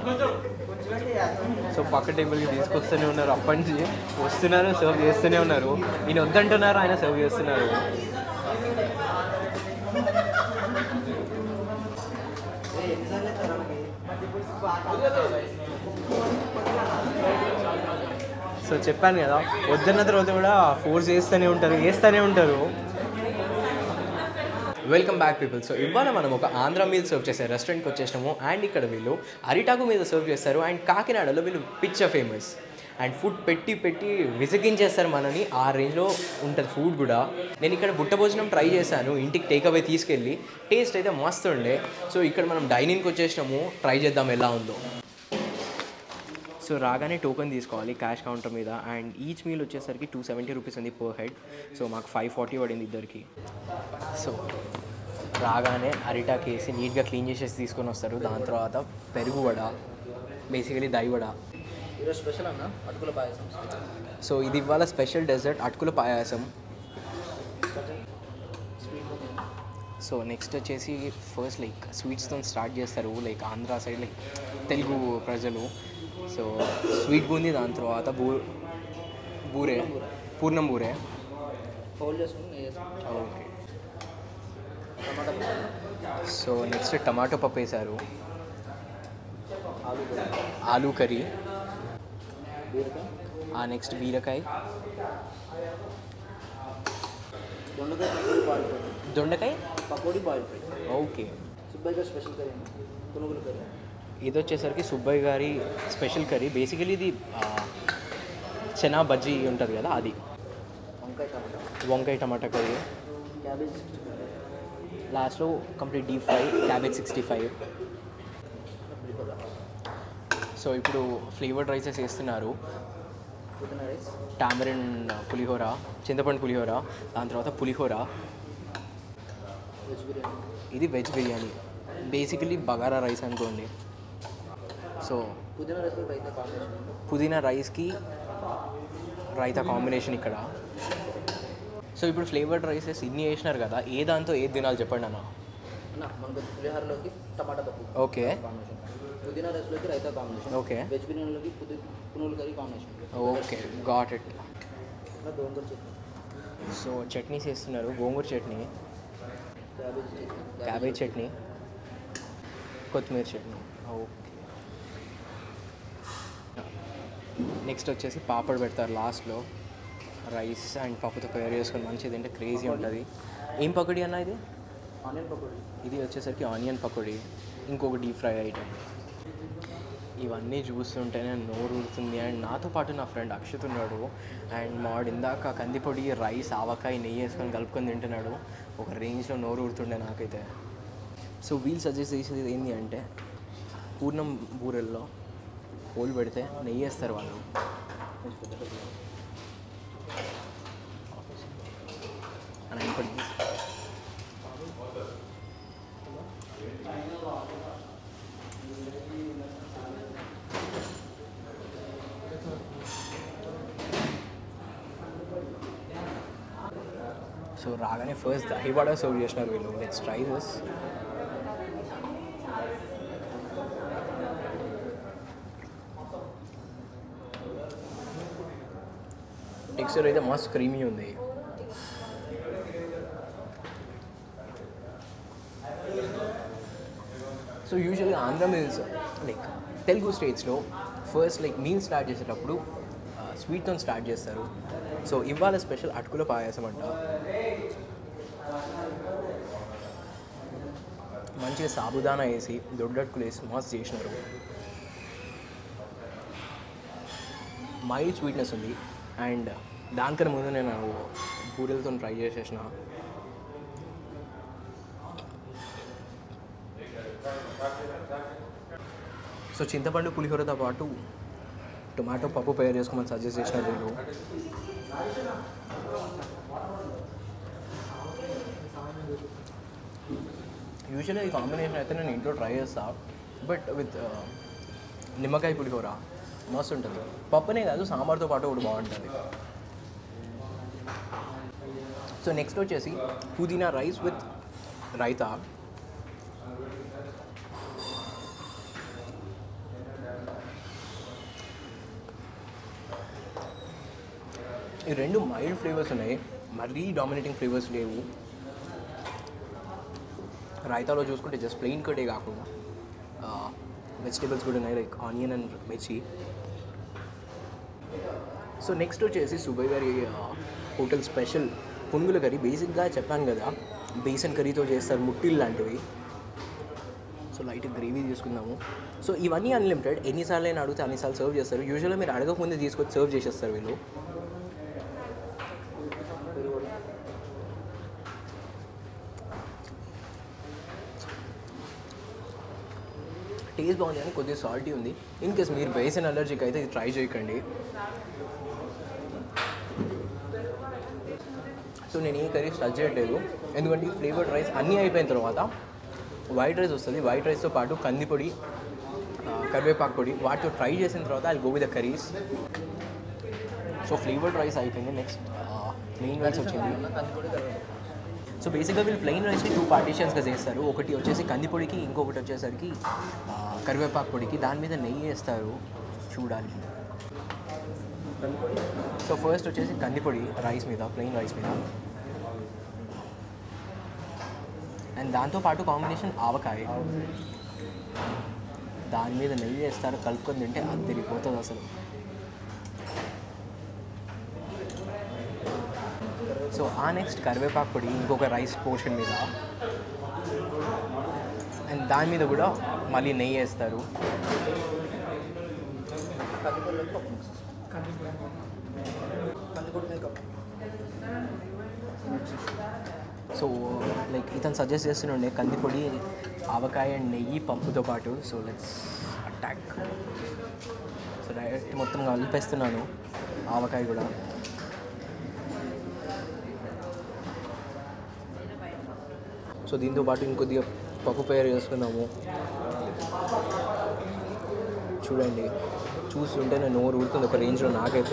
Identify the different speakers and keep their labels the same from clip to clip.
Speaker 1: so పక్క టేబుల్కి తీసుకొస్తూనే ఉన్నారు అప్పటి నుంచి వస్తున్నారు సర్వ్ చేస్తూనే ఉన్నారు ఈయన వద్దంటున్నారు ఆయన సర్వ్ చేస్తున్నారు సో చెప్పాను కదా వద్దన్న తర్వాత కూడా ఫోర్స్ చేస్తూనే ఉంటారు వేస్తూనే ఉంటారు వెల్కమ్ బ్యాక్ పీపుల్ సో ఇవాళ మనం ఒక ఆంధ్ర మీల్ సర్వ్ చేసే రెస్టారెంట్కి వచ్చేసినాము అండ్ ఇక్కడ వీళ్ళు అరిటాకు మీద సర్వ్ చేస్తారు అండ్ కాకినాడలో వీళ్ళు పిచ్చ ఫేమస్ అండ్ ఫుడ్ పెట్టి పెట్టి విసిగించేస్తారు మనని ఆ రేంజ్లో ఉంటుంది ఫుడ్ కూడా నేను ఇక్కడ బుట్ట భోజనం ట్రై చేశాను ఇంటికి టేక్ అవే తీసుకెళ్ళి టేస్ట్ అయితే మస్తు ఉండే సో ఇక్కడ మనం డైనింగ్కి వచ్చేసినాము ట్రై చేద్దాం ఎలా ఉందో సో రాగానే టోకెన్ తీసుకోవాలి క్యాష్ కౌంటర్ మీద అండ్ ఈచ్ మీల్ వచ్చేసరికి టూ సెవెంటీ రూపీస్ ఉంది పర్ హెడ్ సో మాకు ఫైవ్ ఫార్టీ పడింది ఇద్దరికి సో రాగానే అరిటాక్ వేసి నీట్గా క్లీన్ చేసేసి తీసుకొని వస్తారు దాని తర్వాత పెరుగు వడ బేసికలీ దై వడ
Speaker 2: ఈరోజు స్పెషల్ అన్న అటుకుల పాయసం
Speaker 1: సో ఇది ఇవాళ స్పెషల్ డెజర్ట్ అటుకుల పాయాసం సో నెక్స్ట్ వచ్చేసి ఫస్ట్ లైక్ స్వీట్స్తో స్టార్ట్ చేస్తారు like Andhra side like Telugu ప్రజలు సో స్వీట్ బూంది దాని తర్వాత బూ బూరే పూర్ణం బూరే
Speaker 2: ఫౌల్ చేసుకుని నెయ్యి వేసుకుని
Speaker 1: ఓకే
Speaker 2: టమాటా పప్పు,
Speaker 1: సో నెక్స్ట్ టమాటో పప్పు వేశారు
Speaker 2: ఆలు కూర
Speaker 1: ఆలూ కర్రీ
Speaker 2: బీరకాయ
Speaker 1: ఆ నెక్స్ట్ బీరకాయ
Speaker 2: దొండకాయ పకోడీ బాయిల్ ఫ్రై
Speaker 1: దొండకాయ
Speaker 2: pakodi boil fry
Speaker 1: okay
Speaker 2: Subbaiah garu special curry అన్న పునుగుల కర్రీ
Speaker 1: ఇది వచ్చేసరికి సుబ్బయ్య గారి స్పెషల్ కర్రీ బేసికలీ ఇది ఆ, చెనా బజ్జీ ఉంటుంది కదా అది
Speaker 2: వంకాయ టమాటా
Speaker 1: వంకాయ tomato curry
Speaker 2: cabbage sixty five
Speaker 1: లాస్ట్లో complete deep fry cabbage sixty five
Speaker 2: pulihora
Speaker 1: so ఇప్పుడు ఫ్లేవర్డ్ రైసెస్ వేస్తున్నారు
Speaker 2: పుదీనా రైస్
Speaker 1: టామరిన్ పులిహోర చింతపండు పులిహోర దాని తర్వాత పులిహోర
Speaker 2: వెజ్ బిర్యానీ
Speaker 1: ఇది veg biryani basically bagara rice అనుకోండి సో
Speaker 2: పుదీనా రైస్ రైతా కాంబినేషన్
Speaker 1: పుదీనా రైస్కి రైతా కాంబినేషన్ ఇక్కడ సో ఇప్పుడు ఫ్లేవర్డ్ రైసెస్ ఇన్ని వేసినారు కదా ఏ దాంతో ఏది తినాలి చెప్పండి అన్న
Speaker 2: అన్న మనకు పులిహోరలోకి టమాటా పప్పు
Speaker 1: ఓకే
Speaker 2: కాంబినేషన్ పుదీనా రైస్లోకి రైతా కాంబినేషన్
Speaker 1: ఓకే
Speaker 2: వెజ్ బిర్యానీలోకి పుది పునుగుల curry combination
Speaker 1: okay got it
Speaker 2: ఇంకా గోంగూర చట్నీ
Speaker 1: సో చట్నీస్ వేస్తున్నారు గోంగూర చట్నీ
Speaker 2: క్యాబేజ్ చట్నీ
Speaker 1: క్యాబేజ్ చట్నీ కొత్తిమీర చట్నీ ఓకే నెక్స్ట్ వచ్చేసి పాపడ్ పెడతారు లాస్ట్లో రైస్ అండ్ పప్పుతో పేర్ చేసుకొని మంచిది అంటే క్రేజీ ఉంటుంది ఏం పకోడీ అన్న ఇది
Speaker 2: ఆనియన్ పకోడీ
Speaker 1: ఇది వచ్చేసరికి ఆనియన్ పకోడీ ఇంకొక డీప్ ఫ్రై ఐటమ్ ఇవన్నీ చూస్తుంటేనే నోరు ఊరుతుంది అండ్ నాతో పాటు నా ఫ్రెండ్ అక్షత్ ఉన్నాడు అండ్ మాడు ఇందాక కందిపొడి రైస్ ఆవకాయ నెయ్యి వేసుకొని కలుపుకొని తింటున్నాడు ఒక రేంజ్లో నోరు ఊరుతుండే నాకైతే సో వీళ్ళు సజెస్ట్ చేసేది ఏంటి అంటే పూర్ణం బూరెల్లో హోల్ పెడితే నెయ్యి వేస్తారు వాళ్ళు అని ఇంకోటి సో రాగానే ఫస్ట్ దహివాడ సర్వ్ చేసినారు వీళ్ళు లెట్స్ ట్రై దిస్ టెక్స్చర్ అయితే మస్త్ క్రీమీ ఉంది సో యూజువల్గా ఆంధ్ర మీల్స్ లైక్ తెలుగు స్టేట్స్లో ఫస్ట్ లైక్ మీల్ స్టార్ట్ చేసేటప్పుడు స్వీట్తో స్టార్ట్ చేస్తారు సో ఇవాళ స్పెషల్ అటుకుల పాయాసం అంట మంచిగా సాబుదానా వేసి దొడ్డటుకులు వేసి మస్తు చేసినారు మైల్డ్ స్వీట్నెస్ ఉంది అండ్ దానికన్నా ముందు నేను పూరీలతో ట్రై చేసేసిన సో చింతపండు పులిహోరతో పాటు టొమాటో పప్పు పేర్ చేసుకోమని సజెస్ట్ చేసిన వీళ్ళు యూజువల్గా ఈ కాంబినేషన్ అయితే నేను ఇంట్లో ట్రై చేస్తా బట్ విత్ నిమ్మకాయ పులిహోర మస్తు ఉంటుంది పప్పునే కాదు సాంబార్తో పాటు కూడా బాగుంటుంది సో నెక్స్ట్ వచ్చేసి పుదీనా రైస్ విత్ రైతా ఈ రెండు మైల్డ్ ఫ్లేవర్స్ ఉన్నాయి మరీ డామినేటింగ్ ఫ్లేవర్స్ లేవు రైతాలో చూసుకుంటే జస్ట్ ప్లెయిన్ కటే కాకుండా వెజిటేబుల్స్ కూడా ఉన్నాయి లైక్ ఆనియన్ అండ్ మిర్చి సో నెక్స్ట్ వచ్చేసి సుబయ్ గారి హోటల్ స్పెషల్ పునుగుల కర్రీ బేసిక్గా చెప్పాను కదా బేసన్ కర్రీతో చేస్తారు ముట్టిల్ లాంటివి సో లైట్ గ్రేవీ తీసుకుందాము సో ఇవన్నీ అన్లిమిటెడ్ ఎన్నిసార్లు అయినా అడిగితే అన్నిసార్లు సర్వ్ చేస్తారు యూజువల్గా మీరు అడగకముందే తీసుకొచ్చి సర్వ్ చేసేస్తారు వీళ్ళు టేస్ట్ బాగుంది కానీ కొద్దిగా సాల్టీ ఉంది ఇన్ కేస్ మీరు బేసన్ అలర్జీకి అయితే ఇది ట్రై చేయకండి సో నేను ఈ కర్రీ స్టచ్ చేయట్లేదు ఎందుకంటే ఈ ఫ్లేవర్డ్ రైస్ అన్నీ అయిపోయిన తర్వాత వైట్ రైస్ వస్తుంది వైట్ రైస్తో పాటు కందిపొడి ఆ, కరివేపాకు పొడి వాటితో ట్రై చేసిన తర్వాత అది go with the curries so flavoured rice అయిపోయింది నెక్స్ట్ మెయిన్ రైస్ వచ్చింది సో బేసిక్గా వీళ్ళు ప్లెయిన్ రైస్ని టూ పార్టీషన్స్గా చేస్తారు ఒకటి వచ్చేసి కందిపొడికి ఇంకొకటి వచ్చేసరికి ఆ, కరివేపాకు పొడికి దాని మీద నెయ్యి వేస్తారు చూడాలి సో ఫస్ట్ వచ్చేసి కందిపొడి రైస్ మీద ప్లెయిన్ రైస్ మీద అండ్ దాంతో పాటు కాంబినేషన్ ఆవకాయ దాని మీద నెయ్యి వేస్తారు కలుపుకొని తింటే అది తిరిగిపోతుంది అసలు సో ఆ నెక్స్ట్ కరివేపాకు పొడి ఇంకొక రైస్ పోర్షన్ మీద అండ్ దాని మీద కూడా మళ్ళీ నెయ్యి వేస్తారు
Speaker 2: కందిపొడిలోకి పప్పు మిక్స్ కందిపొడి మీద కప్పు
Speaker 1: సో లైక్ ఇతను సజెస్ట్ చేస్తుండే కందిపొడి ఆవకాయ అండ్ నెయ్యి పప్పుతో పాటు so let's attack so direct మొత్తం కలిపేస్తున్నాను ఆవకాయ కూడా సో దీంతో పాటు ఇంకొద్దిగా పప్పు పేరు చేసుకుందాము చూడండి చూస్తుంటే నేను నోరు ఊరుతుంది ఒక రేంజ్లో నాకైతే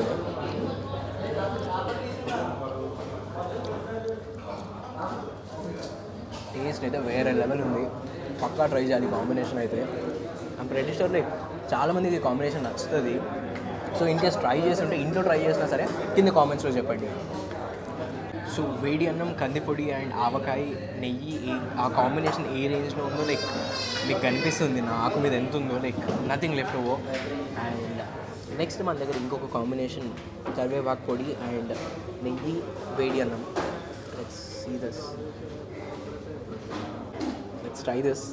Speaker 1: టేస్ట్ అయితే వేరే లెవెల్ ఉంది పక్కా ట్రై చేయాలి కాంబినేషన్ అయితే అండ్ ప్రతి స్టోర్లో చాలామందికి కాంబినేషన్ నచ్చుతుంది సో ఇన్ కేస్ ట్రై చేస్తుంటే ఇంట్లో ట్రై చేసినా సరే కింద కామెంట్స్లో చెప్పండి సో వేడి అన్నం కందిపొడి అండ్ ఆవకాయ నెయ్యి ఏ- ఆ కాంబినేషన్ ఏ రేంజ్లో ఉందో లైక్ మీకు కనిపిస్తుంది నా ఆకు మీద ఎంత ఉందో లైక్ నథింగ్ లెఫ్ట్ ఓవో అండ్ నెక్స్ట్ మన దగ్గర ఇంకొక కాంబినేషన్ కరివేపాకు పొడి అండ్ నెయ్యి వేడి అన్నం let's see this let's try this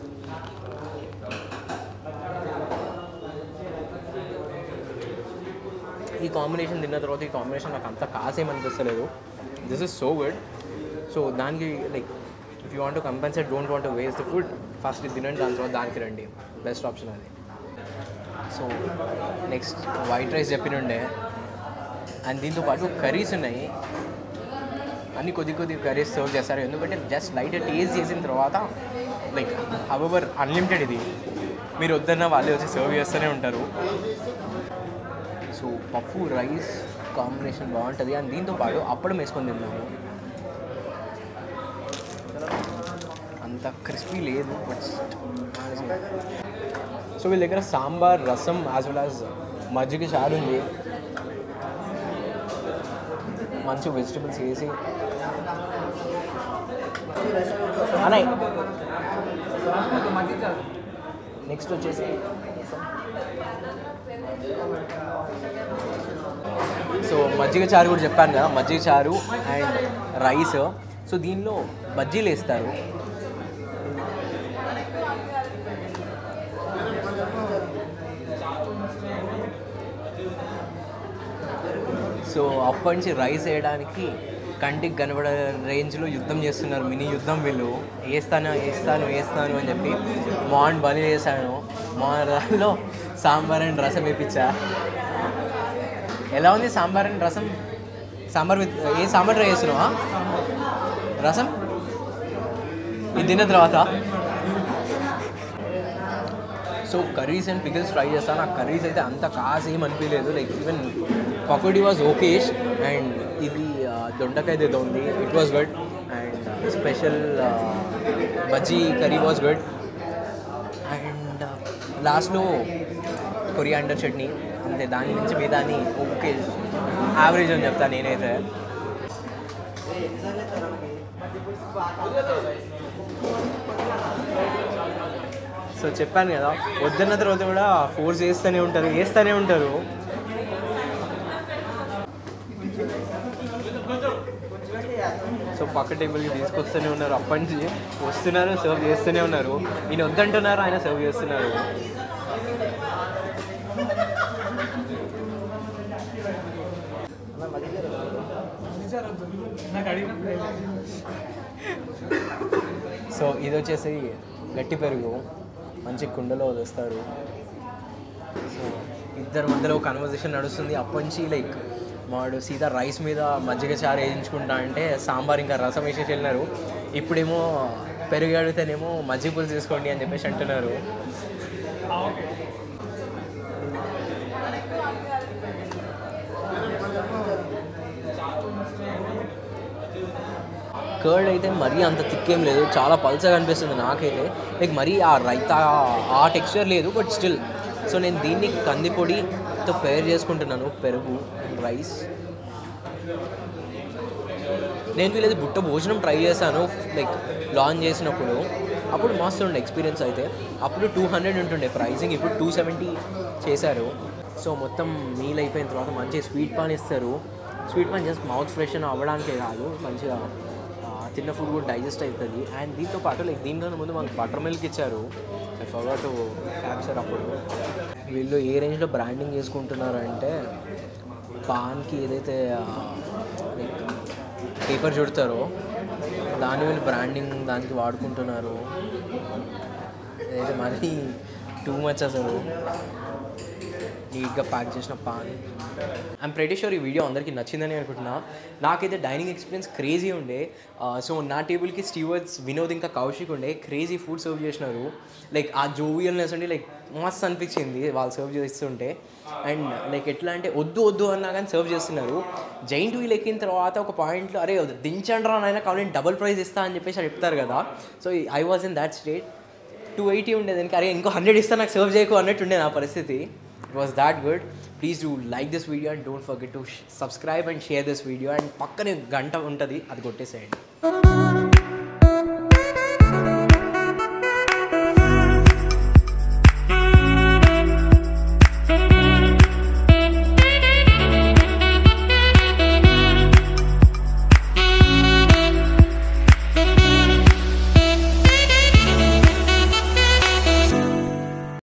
Speaker 1: ఈ కాంబినేషన్ తిన్న తర్వాత ఈ కాంబినేషన్ నాకు అంత కాసేమనిపిస్తలేదు this is so good so దానికి like if you want to compensate don't want waste the food first ఇది తినండి దాని తర్వాత దానికి రండి బెస్ట్ ఆప్షన్ అది సో నెక్స్ట్ వైట్ రైస్ చెప్పినుండే అండ్ దీంతో పాటు కర్రీస్ ఉన్నాయి అన్ని కొద్ది కొద్ది కర్రీస్ సర్వ్ చేస్తారు ఎందుకంటే జస్ట్ లైట్ టేస్ట్ చేసిన తర్వాత లైక్ హవర్ అన్లిమిటెడ్ ఇది మీరు వద్దన్న వాళ్ళే వచ్చి సర్వ్ చేస్తూనే ఉంటారు సో పప్పు రైస్ కాంబినేషన్ బాగుంటుంది అండ్ దీంతో పాటు అప్పడం వేసుకొని తిన్నాము అంత క్రిస్పీ లేదు బట్ సో వీళ్ళ దగ్గర సాంబార్ రసం యాజ్ వెల్ యాజ్ మజ్జిగ చారు ఉంది మంచి వెజిటబుల్స్ వేసి అన్నయ్య నెక్స్ట్ వచ్చేసి సో మజ్జిగ చారు కూడా చెప్పాను కదా మజ్జిగ చారు అండ్ రైస్ సో దీనిలో బజ్జీలు వేస్తారు సో అప్పటి నుంచి రైస్ వేయడానికి కంటికి కనబడే రేంజ్లో యుద్ధం చేస్తున్నారు మినీ యుద్ధం వీళ్ళు వేస్తాను వేస్తాను వేస్తాను అని చెప్పి మార్న్ బలి వేసాను మార్న్లో సాంబార్ అండ్ రసం వేయించా ఎలా ఉంది sambar and rasam sambar with a sambar try చేస్తున్నావా రసం ఇది తిన్న తర్వాత so curries and pickles try చేస్తాను ఆ కర్రీస్ అయితే అంత కాస్ ఏం అనిపించలేదు like even pakodi was okayish and ఇది ఆ, దొండకాయ ఏదో ఉంది it was good and special bajji curry was good and లాస్ట్లో కొరియాండర్ చట్నీ అంతే దాని నుంచి మీ దాన్ని ఓకే యావరేజ్ అని చెప్తాను నేనైతే సో చెప్పాను కదా వద్దన్న తర్వాత కూడా ఫోర్స్ చేస్తూనే ఉంటారు వేస్తూనే ఉంటారు సో పక్క టేబుల్కి తీసుకొస్తూనే ఉన్నారు అప్పటి నుంచి వస్తున్నారు సర్వ్ చేస్తూనే ఉన్నారు ఈయన వద్దంటున్నారు ఆయన సర్వ్ చేస్తున్నారు సో ఇది వచ్చేసి గట్టి పెరుగు మంచి కుండలో వదిస్తారు సో ఇద్దరి మధ్యలో కన్వర్జేషన్ నడుస్తుంది అప్పటి నుంచి లైక్ వాడు సీదా రైస్ మీద మజ్జిగ చారు వేయించుకుంటా అంటే సాంబార్ ఇంకా రసం వేసేసి వెళ్ళినారు ఇప్పుడేమో పెరుగు అడిగితేనేమో మజ్జిగ పులుసు తీసుకోండి అని చెప్పేసి అంటున్నారు కర్డ్ అయితే మరీ అంత థిక్కేం లేదు చాలా పల్చగా అనిపిస్తుంది నాకైతే లైక్ మరీ ఆ రైతా ఆ టెక్స్చర్ లేదు బట్ స్టిల్ సో నేను దీన్ని కందిపొడితో పేర్ చేసుకుంటున్నాను పెరుగు రైస్ నేను వీళ్ళది బుట్ట భోజనం ట్రై చేశాను లైక్ లాంచ్ చేసినప్పుడు అప్పుడు మస్తు ఉండే ఎక్స్పీరియన్స్ అయితే అప్పుడు టూ హండ్రెడ్ ఉంటుండే ప్రైసింగ్ ఇప్పుడు టూ సెవెంటీ చేశారు సో మొత్తం మీల్ అయిపోయిన తర్వాత మంచి స్వీట్ పాన్ ఇస్తారు sweet paan just mouth fresh అవ్వడానికే కాదు మంచిగా ఆ, తిన్న ఫుడ్ కూడా డైజెస్ట్ అవుతుంది అండ్ దీంతో పాటు లైక్ దీనికన్నా ముందు మాకు బటర్ మిల్క్ ఇచ్చారు ఐ ఫర్గాట్ క్యాప్చర్ అప్పుడు వీళ్ళు ఏ రేంజ్లో బ్రాండింగ్ చేసుకుంటున్నారంటే పాన్కి ఏదైతే లైక్ పేపర్ చుడతారో దాన్ని వీళ్ళు బ్రాండింగ్ దానికి వాడుకుంటున్నారు ఏదైతే మరీ టూ మచ్ అసలు నీట్గా ప్యాక్ చేసిన పాన్ ఐమ్ ప్రెటీ షూర్ ఈ వీడియో అందరికీ నచ్చిందని అనుకుంటున్నా నాకైతే డైనింగ్ ఎక్స్పీరియన్స్ క్రేజీ ఉండే సో నా టేబుల్కి స్టీవర్డ్స్ వినోద్ ఇంకా కౌశిక్ ఉండే క్రేజీ ఫుడ్ సర్వ్ చేసినారు లైక్ ఆ జోవియల్నెస్ ఉండి లైక్ మస్త్ అనిపించింది వాళ్ళు సర్వ్ చేస్తుంటే అండ్ లైక్ ఎట్లా అంటే వద్దు వద్దు అన్నా కానీ సర్వ్ చేస్తున్నారు జైంట్ వీల్ ఎక్కిన తర్వాత ఒక పాయింట్లో అరే దించండి రా నాయన కాబట్టి డబుల్ ప్రైస్ ఇస్తా అని చెప్పేసి చెప్తారు కదా so I was in that state two eighty ఉండేది దానికి అరే ఇంకో హండ్రెడ్ ఇస్తా నాకు సర్వ్ చేయకు అన్నట్టు ఉండే నా పరిస్థితి it was that good please do like this video and don't forget to subscribe and share this video and పక్కనే గంట ఉంటుంది అది కొట్టేసేయండి